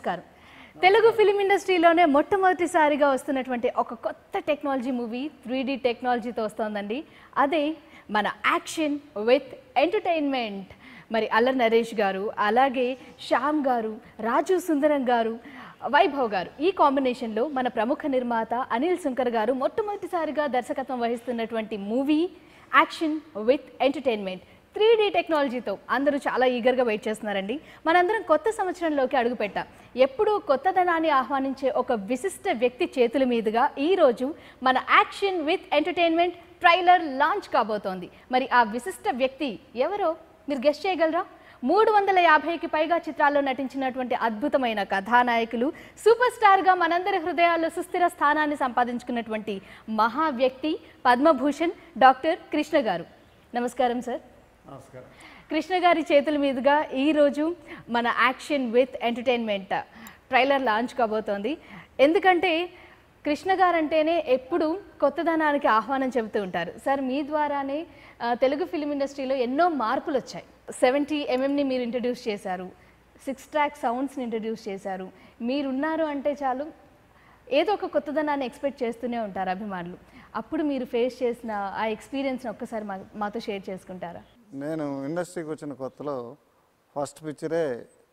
నమస్కారం తెలుగు ఫిలిం ఇండస్ట్రీలోనే మొట్టమొదటిసారిగా వస్తున్నటువంటి ఒక కొత్త టెక్నాలజీ మూవీ త్రీ డి టెక్నాలజీతో వస్తోందండి అదే మన యాక్షన్ విత్ ఎంటర్టైన్మెంట్ మరి అల్లర్ నరేష్ గారు అలాగే శ్యామ్ గారు రాజు సుందరం గారు వైభవ్ గారు ఈ కాంబినేషన్లో మన ప్రముఖ నిర్మాత అనిల్ శంకర్ గారు మొట్టమొదటిసారిగా దర్శకత్వం వహిస్తున్నటువంటి movie action with entertainment three D టెక్నాలజీతో అందరూ చాలా ఈగర్గా వెయిట్ చేస్తున్నారండి మనందరం కొత్త సంవత్సరంలోకి అడుగుపెట్టాం ఎప్పుడూ కొత్తదనాన్ని ఆహ్వానించే ఒక విశిష్ట వ్యక్తి చేతుల మీదుగా ఈరోజు మన action with entertainment trailer launch కాబోతోంది మరి ఆ విశిష్ట వ్యక్తి ఎవరో మీరు గెస్ట్ చేయగలరా మూడు వందల యాభైకి పైగా చిత్రాల్లో నటించినటువంటి అద్భుతమైన కథానాయకులు సూపర్ స్టార్గా మనందరి హృదయాల్లో సుస్థిర స్థానాన్ని సంపాదించుకున్నటువంటి మహా వ్యక్తి పద్మభూషణ్ డాక్టర్ కృష్ణ గారు నమస్కారం సార్ నమస్కారం కృష్ణ గారి చేతుల మీదుగా ఈరోజు మన action with entertainment trailer launch కాబోతోంది ఎందుకంటే కృష్ణ గారు అంటేనే ఎప్పుడు కొత్తదనానికి ఆహ్వానం చెబుతూ ఉంటారు సార్ మీ ద్వారానే ఆ, తెలుగు ఫిలిం ఇండస్ట్రీలో ఎన్నో మార్పులు వచ్చాయి సెవెంటీ ఎంఎంని మీరు ఇంట్రడ్యూస్ చేశారు సిక్స్ ట్రాక్ సౌండ్స్ని ఇంట్రడ్యూస్ చేశారు మీరున్నారు అంటే చాలు ఏదో ఒక కొత్తదనాన్ని ఎక్స్పెక్ట్ చేస్తూనే ఉంటారు అభిమానులు అప్పుడు మీరు ఫేస్ చేసిన ఆ ఎక్స్పీరియన్స్ని ఒక్కసారి మా మాతో షేర్ చేసుకుంటారా నేను ఇండస్ట్రీకి వచ్చిన కొత్తలో ఫస్ట్ పిక్చరే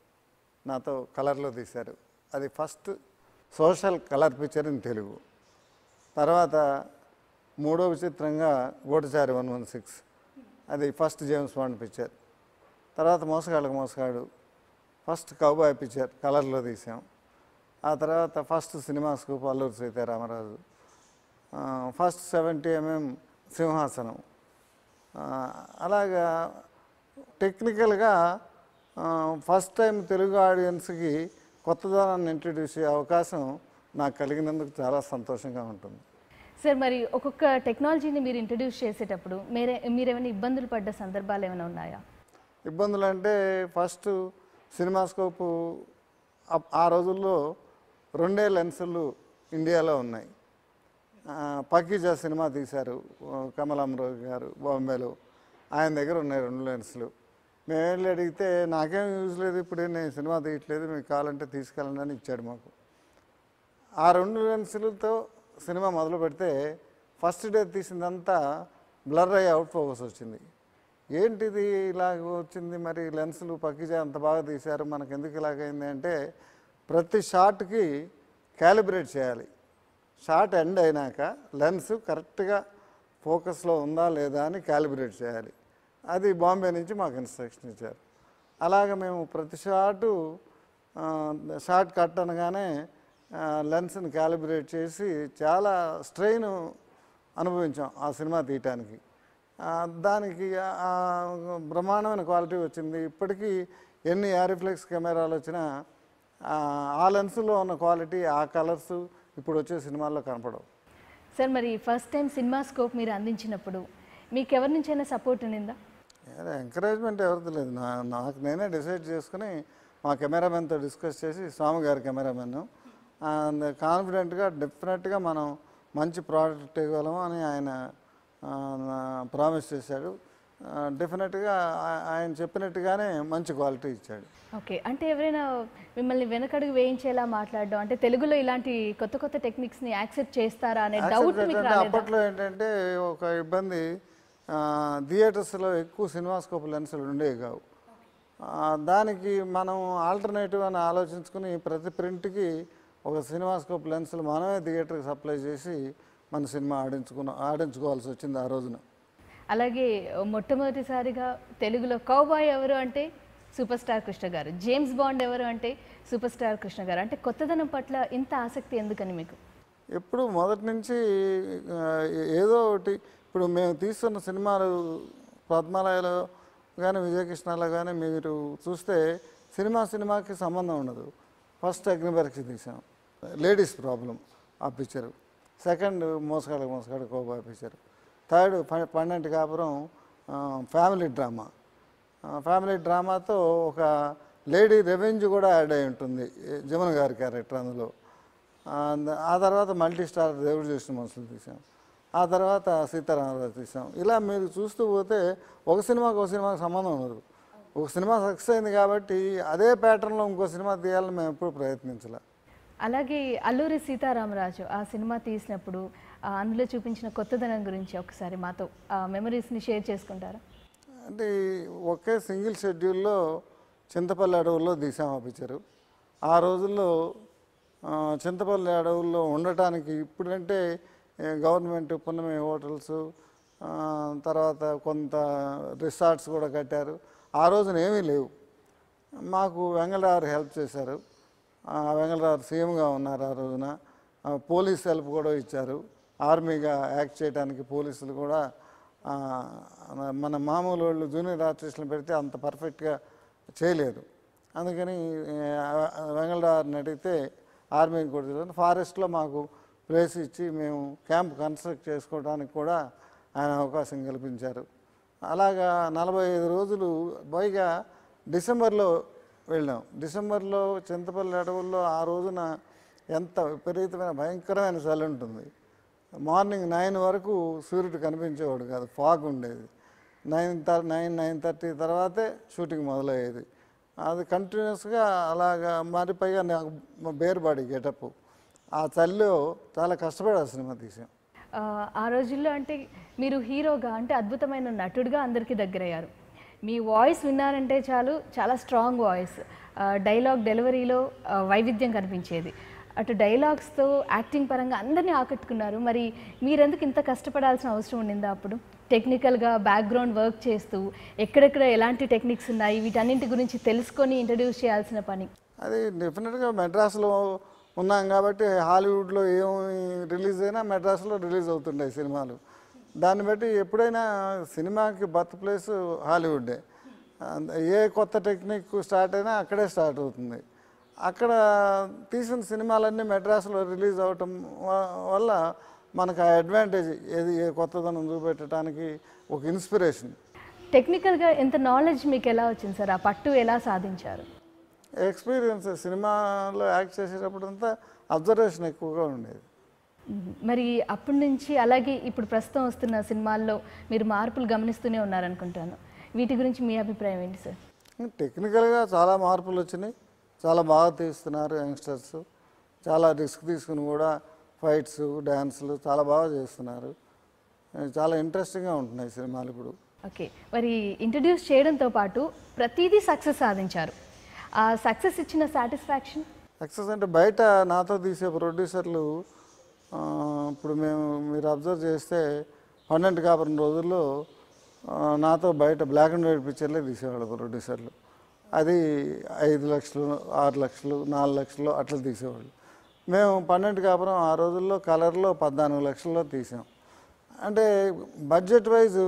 నాతో కలర్లో తీశారు అది first social colour picture in Telugu తర్వాత మూడో విచిత్రంగా గోటచారి వన్ వన్ సిక్స్ అది ఫస్ట్ జేమ్స్ బాండ్ పిక్చర్ తర్వాత మోసగాళ్ళకు మోసగాడు ఫస్ట్ కౌబాయ్ పిక్చర్ కలర్లో తీసాం ఆ తర్వాత first cinema scope Alluri Seetharamaraju ఆ, ఫస్ట్ సెవెంటీ ఎంఎం సింహాసనం ఆ, అలాగా టెక్నికల్గా ఆ, ఫస్ట్ టైం తెలుగు ఆడియన్స్కి కొత్తదనాన్ని ఇంట్రడ్యూస్ చేసే అవకాశం నాకు కలిగినందుకు చాలా సంతోషంగా ఉంటుంది సార్ మరి ఒక్కొక్క టెక్నాలజీని మీరు ఇంట్రడ్యూస్ చేసేటప్పుడు మీరే మీరేమైనా ఇబ్బందులు పడ్డ సందర్భాలు ఏమైనా ఉన్నాయా ఇబ్బందులు అంటే ఫస్ట్ సినిమాస్కోపు అప్- ఆ రోజుల్లో రెండే లెన్సులు ఇండియాలో ఉన్నాయి ఆ, పకీజా సినిమా తీశారు ఓ, కమలాంరావు గారు బాంబేలో ఆయన దగ్గర ఉన్నాయి రెండు లెన్సులు మేము వెళ్ళి అడిగితే నాకేం యూజ్ లేదు ఇప్పుడు నేను సినిమా తీయట్లేదు మీకు కావాలంటే తీసుకెళ్ళండి అని ఇచ్చాడు మాకు ఆ రెండు లెన్సులతో సినిమా మొదలు పెడితే ఫస్ట్ డే తీసిందంతా బ్లర్ అయ్యి అవుట్ ఫోకస్ వచ్చింది ఏంటిది ఇలాగ వచ్చింది మరి లెన్సులు పక్కిజా అంత బాగా తీశారు మనకు ఎందుకు ఇలాగైంది అంటే ప్రతి షాట్కి క్యాలిబ్రేట్ చేయాలి షాట్ ఎండ్ అయినాక లెన్స్ కరెక్ట్గా ఫోకస్లో ఉందా లేదా అని క్యాలిబ్రేట్ చేయాలి అది బాంబే నుంచి మాకు ఇన్స్ట్రక్షన్ ఇచ్చారు అలాగ మేము ప్రతి షాటు ఆ, షాట్ కట్ అనగానే ఆ, లెన్స్ని క్యాలిబ్రేట్ చేసి చాలా స్ట్రెయిన్ అనుభవించాం ఆ సినిమా తీయటానికి ఆ, దానికి ఆ బ్రహ్మాండమైన క్వాలిటీ వచ్చింది ఇప్పటికీ ఎన్ని యారిఫ్లెక్స్ కెమెరాలు వచ్చినా ఆ, ఆ లెన్స్లో ఉన్న క్వాలిటీ ఆ కలర్స్ ఇప్పుడు వచ్చే సినిమాల్లో కనపడవు సార్ మరి ఫస్ట్ టైం సినిమా స్కోప్ మీరు అందించినప్పుడు మీకు ఎవరి నుంచైనా సపోర్ట్ ఉండిందా ఎంకరేజ్మెంట్ ఎవరిది లేదు నా నాకు నేనే డిసైడ్ చేసుకుని మా కెమెరామెన్తో డిస్కస్ చేసి స్వామి గారి కెమెరామెన్ కాన్ఫిడెంట్గా డెఫినెట్గా మనం మంచి ప్రోడక్ట్ ఇవ్వగలము అని ఆయన ప్రామిస్ చేశాడు డెఫినెట్గా ఆయన చెప్పినట్టుగానే మంచి క్వాలిటీ ఇచ్చాడు ఓకే అంటే ఎవరైనా మిమ్మల్ని వెనకడుగు వేయించేలా మాట్లాడడం అంటే తెలుగులో ఇలాంటి కొత్త కొత్త టెక్నిక్స్ని యాక్సెప్ట్ చేస్తారా అనే డౌట్ Accept మీకు అంటే రాలేదా అప్పట్లో ఏంటంటే ఒక ఇబ్బంది ఆ, థియేటర్స్లో ఎక్కువ సినిమాస్కోప్ లెన్సులు ఉండేవి కావు ఆ, దానికి మనం ఆల్టర్నేటివ్ అని ఆలోచించుకుని ప్రతి ప్రింట్కి ఒక సినిమాస్కోప్ లెన్సులు మనమే థియేటర్కి సప్లై చేసి మన సినిమా ఆడించుకున్న ఆడించుకోవాల్సి వచ్చింది ఆ రోజున అలాగే మొట్టమొదటిసారిగా తెలుగులో కౌబాయ్ ఎవరు అంటే సూపర్ స్టార్ కృష్ణ గారు జేమ్స్ బాండ్ ఎవరు అంటే సూపర్ స్టార్ కృష్ణ గారు అంటే కొత్తదనం పట్ల ఇంత ఆసక్తి ఎందుకని మీకు ఎప్పుడు మొదటి నుంచి ఆ, ఏదో ఒకటి ఇప్పుడు మేము తీస్తున్న సినిమాలు పద్మాలయలో కానీ విజయకృష్ణలో కానీ మీరు చూస్తే సినిమా సినిమాకి సంబంధం ఉండదు ఫస్ట్ అగ్నిపరీక్ష తీసాం లేడీస్ ప్రాబ్లం ఆ పిక్చరు సెకండ్ మోసగాడు మోసగాడు కోబా పిక్చర్ థర్డ్ ప- పన్నెండు కాపురం ఆ, ఫ్యామిలీ డ్రామా ఆ, ఫ్యామిలీ డ్రామాతో ఒక లేడీ రెవెంజ్ కూడా యాడ్ అయి ఉంటుంది జమున గారి క్యారెక్టర్ అందులో ఆ, ఆ తర్వాత మల్టీ స్టార్ దేవుడు చేసిన మనుషులు తీసాం ఆ తర్వాత సీతారామరాజు తీసాం ఇలా మీరు చూస్తూ పోతే ఒక సినిమాకి ఒక సినిమాకి సంబంధం ఉండదు ఒక సినిమా సక్సెస్ అయింది కాబట్టి అదే ప్యాటర్న్లో ఇంకో సినిమా తీయాలని మేము ఎప్పుడు ప్రయత్నించలే అలాగే అల్లూరి సీతారామరాజు ఆ సినిమా తీసినప్పుడు ఆ, అందులో చూపించిన కొత్తదనం గురించి ఒకసారి మాతో ఆ మెమరీస్ని షేర్ చేసుకుంటారా అంటే ఈ ఒకే సింగిల్ షెడ్యూల్లో చింతపల్లి అడవుల్లో తీసాం ఆ పిక్చరు ఆ రోజుల్లో ఆ, చింతపల్లి అడవుల్లో ఉండటానికి ఇప్పుడంటే ఏ, గవర్నమెంట్ పున్నమి హోటల్స్ ఆ, తర్వాత కొంత రిసార్ట్స్ కూడా కట్టారు ఆ రోజున ఏమీ లేవు మాకు వెంగళరావు హెల్ప్ చేశారు ఆ, వెంగళరావు సీఎంగా ఉన్నారు ఆ రోజున ఆ, పోలీస్ హెల్ప్ కూడా ఇచ్చారు ఆర్మీగా యాక్ట్ చేయడానికి పోలీసులు కూడా ఆ, మన మామూలు వాళ్ళు జూనియర్ ఆర్టిస్టులు పెడితే అంత పర్ఫెక్ట్గా చేయలేరు అందుకని ఆ, వెంగళరావుని అడిగితే ఆర్మీకి కూడా తెలియదు ఫారెస్ట్లో మాకు ప్లేస్ ఇచ్చి మేము క్యాంప్ కన్స్ట్రక్ట్ చేసుకోవడానికి కూడా ఆయన అవకాశం కల్పించారు అలాగా నలభై ఐదు రోజులు పైగా డిసెంబర్లో వెళ్ళాం డిసెంబర్లో చింతపల్లి అడవుల్లో ఆ రోజున ఎంత విపరీతమైన భయంకరమైన చలి ఉంటుంది మార్నింగ్ నైన్ వరకు సూర్యుడు కనిపించేవాడు కాదు ఫాగ్ ఉండేది నైన్ థర్ నైన్ నైన్ థర్టీ తర్వాతే షూటింగ్ మొదలయ్యేది అది కంటిన్యూస్గా అలాగా మరి పైగా నాకు బేర్ బాడీ గెటప్ ఆ చలిలో చాలా కష్టపడి ఆ సినిమా తీసాం ఆ, ఆ రోజుల్లో అంటే మీరు హీరోగా అంటే అద్భుతమైన నటుడిగా అందరికీ దగ్గరయ్యారు మీ వాయిస్ విన్నారంటే చాలు చాలా స్ట్రాంగ్ వాయిస్ డైలాగ్ డెలివరీలో ఆ, వైవిధ్యం కనిపించేది అటు డైలాగ్స్తో యాక్టింగ్ పరంగా అందరినీ ఆకట్టుకున్నారు మరి మీరెందుకు ఇంత కష్టపడాల్సిన అవసరం ఉండిందా అప్పుడు టెక్నికల్గా బ్యాక్గ్రౌండ్ వర్క్ చేస్తూ ఎక్కడెక్కడ ఎలాంటి టెక్నిక్స్ ఉన్నాయి వీటన్నింటి గురించి తెలుసుకొని ఇంట్రడ్యూస్ చేయాల్సిన పని అది డెఫినెట్గా మెడ్రాస్లో ఉన్నాం కాబట్టి హాలీవుడ్లో ఏమి రిలీజ్ అయినా మెడ్రాస్లో రిలీజ్ అవుతుంటాయి సినిమాలు దాన్ని బట్టి ఎప్పుడైనా సినిమాకి బర్త్ ప్లేస్ హాలీవుడ్డే అంద- ఏ కొత్త టెక్నిక్ స్టార్ట్ అయినా అక్కడే స్టార్ట్ అవుతుంది అక్కడ తీసిన సినిమాలన్నీ మెడ్రాస్లో రిలీజ్ అవటం వ- వల్ల మనకు ఆ అడ్వాంటేజ్ ఏది ఏ కొత్తదనం చూపెట్టడానికి ఒక ఇన్స్పిరేషన్ టెక్నికల్గా ఎంత నాలెడ్జ్ మీకు ఎలా వచ్చింది సార్ ఆ పట్టు ఎలా సాధించారు ఎక్స్పీరియన్స్ సినిమాలో యాక్ట్ చేసేటప్పుడంతా అబ్జర్వేషన్ ఎక్కువగా ఉండేది మ్మ్. మరి అప్పటి నుంచి అలాగే ఇప్పుడు ప్రస్తుతం వస్తున్న సినిమాల్లో మీరు మార్పులు గమనిస్తూనే ఉన్నారనుకుంటాను వీటి గురించి మీ అభిప్రాయం ఏంటి సార్ టెక్నికల్గా చాలా మార్పులు వచ్చినాయి చాలా బాగా తీస్తున్నారు యంగ్స్టర్స్ చాలా రిస్క్ తీసుకుని కూడా ఫైట్స్ డ్యాన్సులు చాలా బాగా చేస్తున్నారు చాలా ఇంట్రెస్టింగ్గా ఉంటున్నాయి సినిమాలు ఇప్పుడు ఓకే మరి ఇంట్రడ్యూస్ చేయడంతో పాటు ప్రతిదీ సక్సెస్ సాధించారు ఆ సక్సెస్ ఇచ్చిన సాటిస్ఫాక్షన్ సక్సెస్ అంటే బయట నాతో తీసే ప్రొడ్యూసర్లు ఆ, ఇప్పుడు మేము మీరు అబ్జర్వ్ చేస్తే పన్నెండు కాపురం రోజుల్లో ఆ, నాతో బయట బ్లాక్ అండ్ వైట్ పిక్చర్లే తీసేవాళ్ళు ప్రొడ్యూసర్లు అది ఐదు లక్షలు ఆరు లక్షలు నాలుగు లక్షలు అట్లా తీసేవాళ్ళు మేము పన్నెండు కాపురం ఆ రోజుల్లో కలర్లో పద్నాలుగు లక్షల్లో తీసాం అంటే బడ్జెట్ వైజు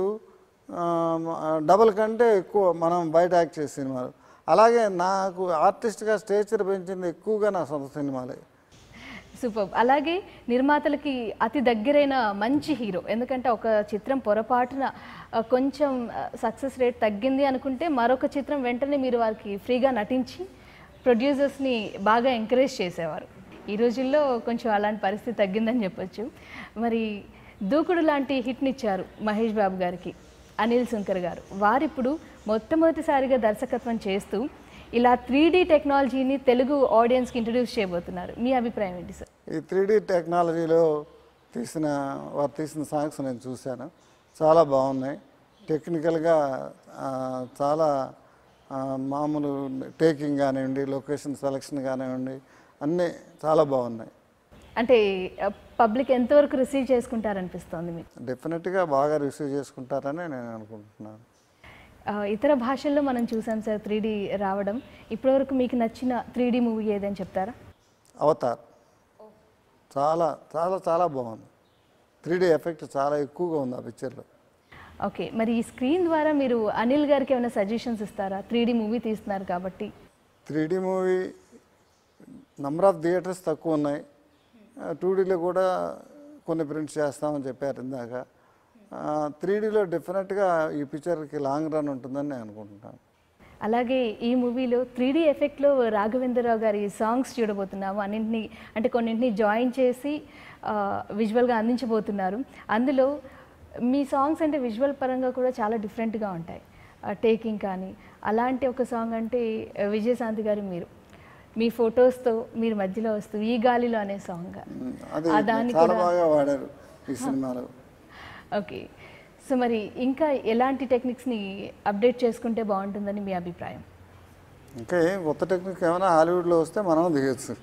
డబుల్ కంటే ఎక్కువ మనం బయట యాక్ట్ చేసే సినిమాలు అలాగే నాకు ఆర్టిస్ట్గా స్టేచర్ పెంచింది ఎక్కువగా నా సొంత సినిమాలే సూపర్ అలాగే నిర్మాతలకి అతి దగ్గరైన మంచి హీరో ఎందుకంటే ఒక చిత్రం పొరపాటున ఆ, కొంచెం సక్సెస్ రేట్ తగ్గింది అనుకుంటే మరొక చిత్రం వెంటనే మీరు వారికి ఫ్రీగా నటించి ప్రొడ్యూసర్స్ని బాగా ఎంకరేజ్ చేసేవారు ఈ రోజుల్లో కొంచెం అలాంటి పరిస్థితి తగ్గిందని చెప్పొచ్చు మరి దూకుడు లాంటి హిట్ని ఇచ్చారు మహేష్ బాబు గారికి అనిల్ శంకర్ గారు వారిప్పుడు మొట్టమొదటిసారిగా దర్శకత్వం చేస్తూ ఇలా త్రీ టెక్నాలజీని తెలుగు ఆడియన్స్కి ఇంట్రడ్యూస్ చేయబోతున్నారు మీ అభిప్రాయం ఏంటి సార్ ఈ త్రీ టెక్నాలజీలో తీసిన వారు తీసిన సాంగ్స్ నేను చూశాను చాలా బాగున్నాయి టెక్నికల్గా ఆ, చాలా ఆ, మామూలు టేకింగ్ కానివ్వండి లొకేషన్ సెలక్షన్ కానివ్వండి అన్నీ చాలా బాగున్నాయి అంటే పబ్లిక్ ఎంతవరకు రిసీవ్ చేసుకుంటారనిపిస్తోంది మీకు డెఫినెట్గా బాగా రిసీవ్ చేసుకుంటారని నేను అనుకుంటున్నాను ఆ, ఇతర భాషల్లో మనం చూసాం సార్ త్రీ రావడం ఇప్పటివరకు మీకు నచ్చిన త్రీ మూవీ ఏదని చెప్తారా అవతార్ చాలా చాలా చాలా బాగుంది త్రీ డీ ఎఫెక్ట్ చాలా ఎక్కువగా ఉంది ఆ పిక్చర్లో ఓకే మరి ఈ స్క్రీన్ ద్వారా మీరు అనిల్ గారికి ఏమైనా సజెషన్స్ ఇస్తారా త్రీ మూవీ తీస్తున్నారు కాబట్టి three D movie number of theatres తక్కువ ఉన్నాయి టూ డీలో కూడా కొన్ని ప్రింట్స్ చేస్తామని చెప్పారు ఇందాక త్రీ డీలో డెఫినెట్గా ఈ పిక్చర్కి లాంగ్ రన్ ఉంటుందని నేను అనుకుంటున్నాను అలాగే ఈ మూవీలో త్రీ డీ ఎఫెక్ట్లో రాఘవేంద్రరావు గారి సాంగ్స్ చూడబోతున్నాము అన్నింటినీ అంటే కొన్నింటిని జాయిన్ చేసి విజువల్గా అందించబోతున్నారు అందులో మీ సాంగ్స్ అంటే విజువల్ పరంగా కూడా చాలా డిఫరెంట్గా ఉంటాయి టేకింగ్ కానీ అలాంటి ఒక సాంగ్ అంటే ఆ, విజయశాంతి గారు మీరు మీ ఫొటోస్తో మీరు మధ్యలో వస్తూ ఈ గాలిలో అనే సాంగ్ అది ఆ దాన్ని చాలా కూడా- బాగా వాడారు ఈ సినిమాలో ఓకే సో మరి ఇంకా ఎలాంటి టెక్నిక్స్ని అప్డేట్ చేసుకుంటే బాగుంటుందని మీ అభిప్రాయం ఇంకా ఏం కొత్త టెక్నిక్ ఏమైనా హాలీవుడ్లో వస్తే మనం దిగచ్చు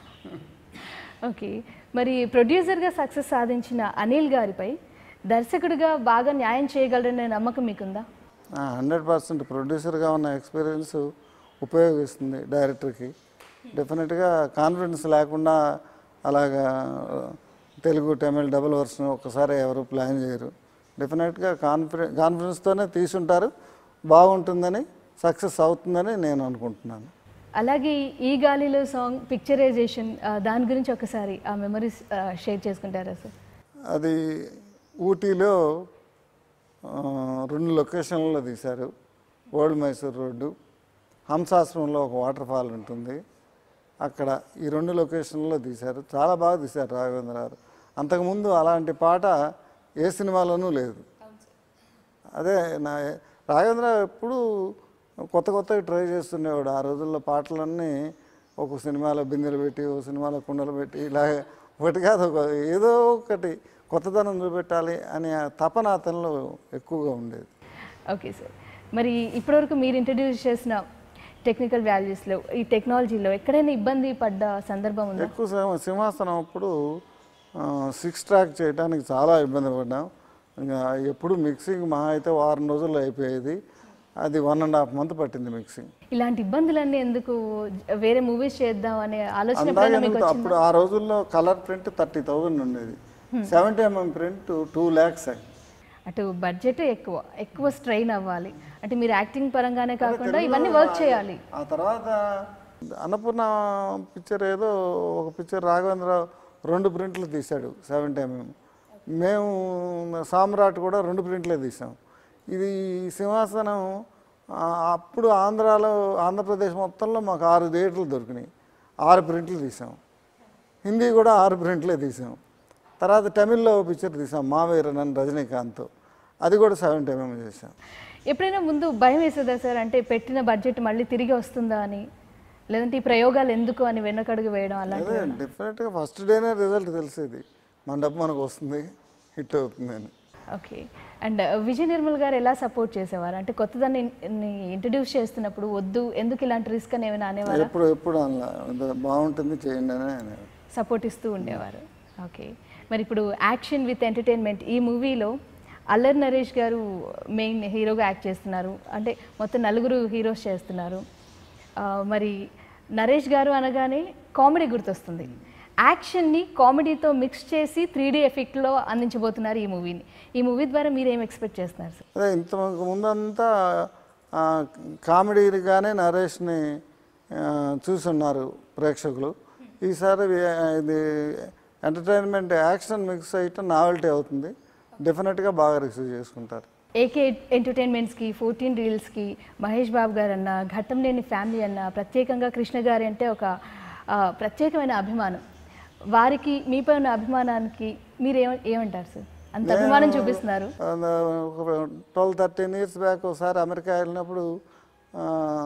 ఓకే మరి ప్రొడ్యూసర్గా సక్సెస్ సాధించిన అనిల్ గారిపై దర్శకుడిగా బాగా న్యాయం చేయగలరనే నమ్మకం మీకుందా హండ్రెడ్ పర్సెంట్ ప్రొడ్యూసర్గా ఉన్న ఎక్స్పీరియన్స్ ఉపయోగిస్తుంది డైరెక్టర్కి డెఫినెట్గా కాన్ఫిడెన్స్ లేకుండా అలాగా తెలుగు తమిళ్ డబుల్ వర్షన్ ఒక్కసారి ఎవరు ప్లాన్ చేయరు డెఫినెట్గా కాన్ఫిడె కాన్ఫిడెన్స్తోనే తీసుంటారు బాగుంటుందని సక్సెస్ అవుతుందని నేను అనుకుంటున్నాను అలాగే ఈ గాలిలో సాంగ్ పిక్చరైజేషన్ దాని గురించి ఒకసారి ఆ మెమరీస్ షేర్ చేసుకుంటారా సార్ అది ఊటీలో ఆ, రెండు లొకేషన్లలో తీశారు ఓల్డ్ మైసూర్ రోడ్డు హంసాశ్రమంలో ఒక వాటర్ ఫాల్ ఉంటుంది అక్కడ ఈ రెండు లొకేషన్లలో తీశారు చాలా బాగా తీశారు రాఘవేంద్ర గారు అంతకుముందు అలాంటి పాట ఏ సినిమాలోనూ లేదు అదే నా రాఘవేంద్ర ఎప్పుడు కొత్త కొత్తవి ట్రై చేస్తుండేవాడు ఆ రోజుల్లో పాటలన్నీ ఒక సినిమాలో బిందెలు పెట్టి ఒక సినిమాలో కుండలు పెట్టి ఇలా ఒకటి కాదు ఒక ఏదో ఒకటి కొత్తదనం చూపెట్టాలి అనే ఆ తపన అతనిలో ఎక్కువగా ఉండేది ఓకే సార్ మరి ఇప్పటివరకు మీరు ఇంట్రడ్యూస్ చేసిన టెక్నికల్ వాల్యూస్లో ఈ టెక్నాలజీలో ఎక్కడైనా ఇబ్బంది పడ్డ సందర్భం ఉందా ఎక్కువ సింహ- సింహాసనం అప్పుడు సిక్స్ ట్రాక్ చేయడానికి చాలా ఇబ్బంది పడ్డాం ఇంకా ఎప్పుడు మిక్సింగ్ మహా అయితే వారం రోజుల్లో అయిపోయేది అది వన్ అండ్ హాఫ్ మంత్ పట్టింది మిక్సింగ్ ఇలాంటి ఇబ్బందులన్నీ ఎందుకు జ- వేరే మూవీస్ చేద్దాం అనే ఆలోచన అందాక ఎప్పుడైనా మీకు ఎందుకు వచ్చిందా అప్పుడు ఆ రోజుల్లో కలర్ ప్రింట్ థర్టీ థౌజండ్ ఉండేది seventy MM print two lakhs అటు బడ్జెట్ ఎక్కువ ఎక్కువ స్ట్రెయిన్ అవ్వాలి అంటే మీరు యాక్టింగ్ పరంగానే కాకుండా ఇవన్నీ వర్క్ చేయాలి ఆ తర్వాత అన్నపూర్ణ పిక్చర్ ఏదో ఒక పిక్చర్ రాఘవేంద్రరావు రెండు ప్రింట్లు తీశాడు సెవెంటీ ఎంఎం మేము సామ్రాట్ కూడా రెండు ప్రింట్లే తీసాం ఇది సింహాసనం ఆ, అప్పుడు ఆంధ్రాలో ఆంధ్రప్రదేశ్ మొత్తంలో మాకు ఆరు థియేటర్లు దొరికినాయి ఆరు ప్రింట్లు తీసాం హిందీ కూడా ఆరు ప్రింట్లే తీసాం తర్వాత తమిళ్లో ఓ పిక్చర్ తీసాం మావేరనని రజనీకాంత్ అది కూడా సెవెంటీ ఎంఎం చేసాం ఎప్పుడైనా ముందు భయం వేసేదా సార్ అంటే పెట్టిన బడ్జెట్ మళ్ళీ తిరిగి వస్తుందా అని లేదంటే ఈ ప్రయోగాలు ఎందుకు అని వెనకడుగు వేయడం అలాంటి అదే డెఫినెట్గా ఫస్ట్ డేనే రిజల్ట్ తెలిసేది మన డబ్బు మనకు వస్తుంది హిట్ అవుతుంది అని ఓకే అండ్ విజయ్ నిర్మల్ గారు ఎలా సపోర్ట్ చేసేవారు అంటే కొత్తదాన్ని ఇంట్రడ్యూస్ చేస్తున్నప్పుడు వద్దు ఎందుకు ఇలాంటి రిస్క్ అని ఏమైనా అనేవారు ఎప్పుడు ఎప్పుడు అలా ఇది బాగుంటుంది చేయండి అని అనేవారు. సపోర్ట్ ఇస్తూ ఉండేవారు ఓకే మరి ఇప్పుడు యాక్షన్ విత్ ఎంటర్టైన్మెంట్ ఈ మూవీలో అల్లరి నరేష్ గారు మెయిన్ హీరోగా యాక్ట్ చేస్తున్నారు అంటే మొత్తం నలుగురు హీరోస్ చేస్తున్నారు ఆ, మరి నరేష్ గారు అనగానే కామెడీ గుర్తొస్తుంది యాక్షన్ని కామెడీతో మిక్స్ చేసి త్రీ డీ ఎఫెక్ట్లో అందించబోతున్నారు ఈ మూవీని ఈ మూవీ ద్వారా మీరు ఏం ఎక్స్పెక్ట్ చేస్తున్నారు సార్ అదే ఇంత ముందంతా ఆ, కామెడీగానే నరేష్ని ఆ, చూసున్నారు ప్రేక్షకులు ఈసారి వి- ఇది ఎంటర్టైన్మెంట్ యాక్షన్ మిక్స్ అయితే నావెల్టీ అవుతుంది డెఫినెట్గా బాగా రిసీవ్ చేసుకుంటారు ఏకే ఎంటర్టైన్మెంట్స్కి ఫోర్టీన్ రీల్స్కి మహేష్ బాబు గారు అన్న ఘట్టంలేని ఫ్యామిలీ అన్న ప్రత్యేకంగా కృష్ణ గారి అంటే ఒక ఆ, ప్రత్యేకమైన అభిమానం వారికి మీపై ఉన్న అభిమానానికి మీరు ఏమ ఏమంటారు సార్ అంత అభిమానం చూపిస్తున్నారు ట్వెల్వ్ థర్టీన్ ఇయర్స్ బ్యాక్ ఒకసారి అమెరికా వెళ్ళినప్పుడు ఆ,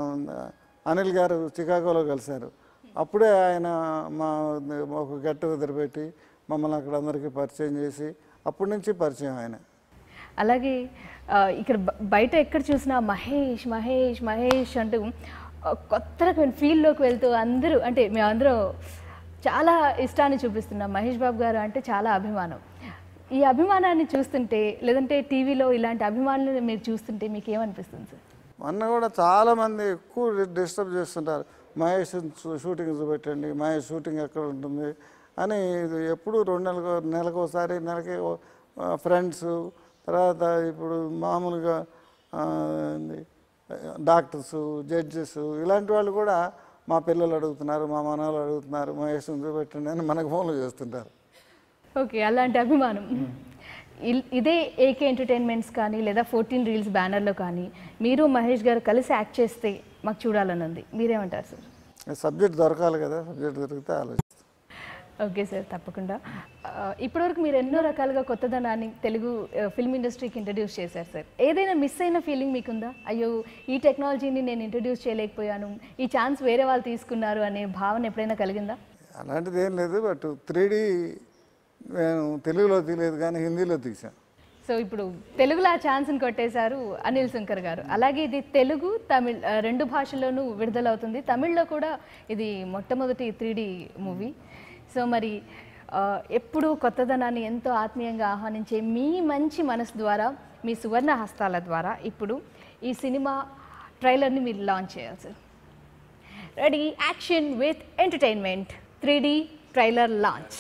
అనిల్ గారు చికాగోలో కలిశారు అప్పుడే ఆయన మా ఒక గెట్ టుగెదర్ పెట్టి మమ్మల్ని అక్కడ అందరికీ పరిచయం చేసి అప్పటి నుంచి పరిచయం ఆయన అలాగే ఆ, ఇక్కడ బ- బయట ఎక్కడ చూసినా మహేష్ మహేష్ మహేష్ అంటూ ఆ, కొత్త రకమైన ఫీల్డ్లోకి వెళ్తూ అందరూ అంటే మేమందరూ చాలా ఇష్టాన్ని చూపిస్తున్నాం మహేష్ బాబు గారు అంటే చాలా అభిమానం ఈ అభిమానాన్ని చూస్తుంటే లేదంటే టీవీలో ఇలాంటి అభిమానులను మీరు చూస్తుంటే మీకు ఏమనిపిస్తుంది సార్ మొన్న కూడా చాలామంది ఎక్కువ డిస్టర్బ్ చేస్తుంటారు మహేష్ షూ- షూటింగ్ చూపెట్టండి మహేష్ షూటింగ్ ఎక్కడ ఉంటుంది అని ఇది ఎప్పుడు రెండు నెలలకు నెలకు ఒకసారి నెలకి ఫ్రెండ్స్ తర్వాత ఇప్పుడు మామూలుగా ఆ, ఏంది, డాక్టర్స్ జడ్జెస్ ఇలాంటి వాళ్ళు కూడా మా పిల్లలు అడుగుతున్నారు మా మనవాళ్ళు అడుగుతున్నారు మహేష్ని చూపెట్టండి అని మనకు ఫోన్లు చేస్తుంటారు ఓకే అలాంటి అభిమానం ఇల్- ఇదే ఏకే ఎంటర్టైన్మెంట్స్ కానీ లేదా ఫోర్టీన్ రీల్స్ బ్యానర్లో కానీ మీరు మహేష్ గారు కలిసి యాక్ట్ చేస్తే మాకు చూడాలని ఉంది మీరేమంటారు సార్ సబ్జెక్ట్ దొరకాలి కదా సబ్జెక్ట్ దొరికితే ఆలోచిస్తాం ఓకే సార్ తప్పకుండా ఆ, ఇప్పటివరకు మీరు ఎన్నో రకాలుగా కొత్తదనాన్ని తెలుగు ఆ, ఫిల్మ్ ఇండస్ట్రీకి ఇంట్రడ్యూస్ చేశారు సార్ ఏదైనా మిస్ అయిన ఫీలింగ్ మీకుందా అయ్యో ఈ టెక్నాలజీని నేను ఇంట్రడ్యూస్ చేయలేకపోయాను ఈ ఛాన్స్ వేరే వాళ్ళు తీసుకున్నారు అనే భావన ఎప్పుడైనా కలిగిందా అలాంటిది ఏం లేదు బట్ త్రీ నేను తెలుగులో తీయలేదు కానీ హిందీలో తీసాను సో ఇప్పుడు తెలుగులో ఆ ఛాన్స్ని కొట్టేశారు అనిల్ శంకర్ గారు అలాగే ఇది తెలుగు తమిళ్ ఆ, రెండు భాషల్లోనూ విడుదలవుతుంది తమిళ్లో కూడా ఇది మొట్టమొదటి త్రీ మూవీ సో మరి ఆ, ఎప్పుడూ కొత్తదనాన్ని ఎంతో ఆత్మీయంగా ఆహ్వానించే మీ మంచి మనసు ద్వారా మీ సువర్ణ హస్తాల ద్వారా ఇప్పుడు ఈ సినిమా ట్రైలర్ని మీరు లాంచ్ చేయాలి sir ready action with entertainment three trailer launch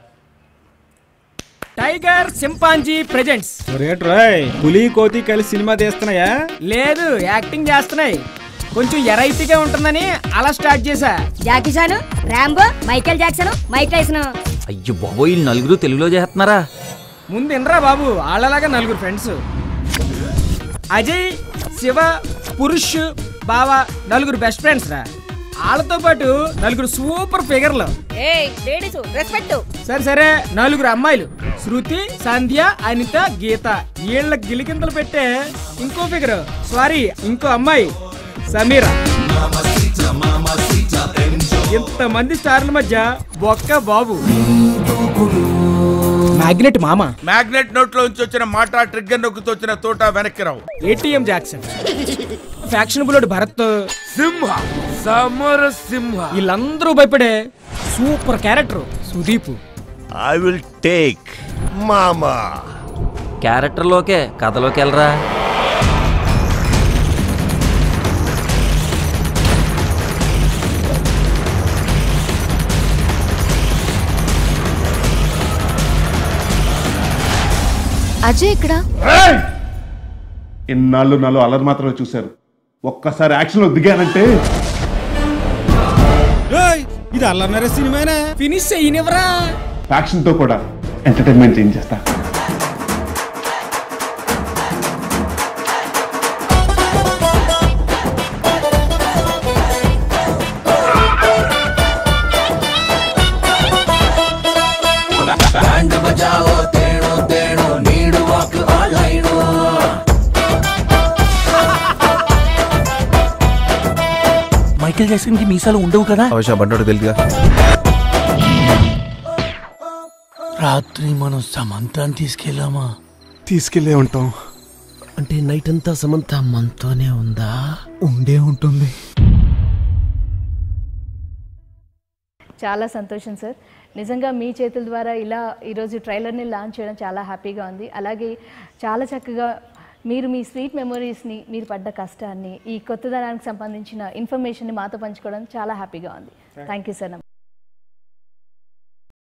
tiger chimpanzee presents రేట్రాయ్ పులి కోతి కలిసి సినిమా తీస్తున్నాయా లేదు యాక్టింగ్ చేస్తున్నాయి కొంచెం ఎరైటీగా ఉంటుందని అలా స్టార్ట్ చేశా Jackie Chan Rambo Michael Jackson Mike Tyson అయ్యో బాబోయ్ వీళ్ళు నలుగురు తెలుగులో చేస్తున్నారా ముందు ఇన్రా బాబు వాళ్ళలాగా నలుగురు ఫ్రెండ్స్ అజయ్ శివ పురుష్ బావ నలుగురు బెస్ట్ ఫ్రెండ్స్ రా వాళ్ళతో పాటు నలుగురు సూపర్ ఫిగర్లు ఏయ్ లేడీస్ రెస్పెక్ట్ సరే సరే నలుగురు అమ్మాయిలు శృతి సంధ్య అనిత గీత వీళ్ళ గిలికింతలు పెట్టే ఇంకో ఫిగర్ సారీ ఇంకో అమ్మాయి సమీరా ఇంతమంది స్టార్ల మధ్య బొక్క బాబు మ్యాగ్నెట్ మామ మ్యాగ్నెట్ నోట్ లోంచి వచ్చిన మాట ట్రిగ్గర్ నొక్కుతూ వచ్చిన తోట వెనక్కి రావు ఏటీఎం జాక్సన్ ఫ్యాక్షన్ బులోడ్ భరత్ సింహ సమర సింహ వీళ్ళందరూ భయపడే super character Sudeep I will take మామా క్యారెక్టర్లోకే కథలోకి వెళ్ళరా అజయ్ ఇక్కడ ఎన్నాళ్ళు నాలో అలర్ మాత్రమే చూశారు ఒక్కసారి యాక్షన్లో దిగానంటే ఏయ్, ఇది అల్లరి సినిమానా ఫినిష్ చేయనివ్వరా యాక్షన్తో కూడా ఎంటర్టైన్మెంట్ చేయించేస్తా మైకేల్ జాక్సన్ కి మీసాలు ఉండవు కదా అవశా బండోడు తెలుగుగా రాత్రి మనం సమంతాన్ని తీసుకెళ్ళామా తీసుకెళ్లే ఉంటాం అంటే నైట్ అంతా సమంత మనతోనే ఉందా ఉండే ఉంటుంది చాలా సంతోషం సార్ నిజంగా మీ చేతుల ద్వారా ఇలా ఈరోజు ట్రైలర్ని లాంచ్ చేయడం చాలా హ్యాపీగా ఉంది అలాగే చాలా చక్కగా మీరు మీ స్వీట్ మెమొరీస్ని మీరు పడ్డ కష్టాన్ని ఈ కొత్తదనానికి సంబంధించిన ఇన్ఫర్మేషన్ని మాతో పంచుకోవడం చాలా హ్యాపీగా ఉంది థ్యాంక్ యూ సార్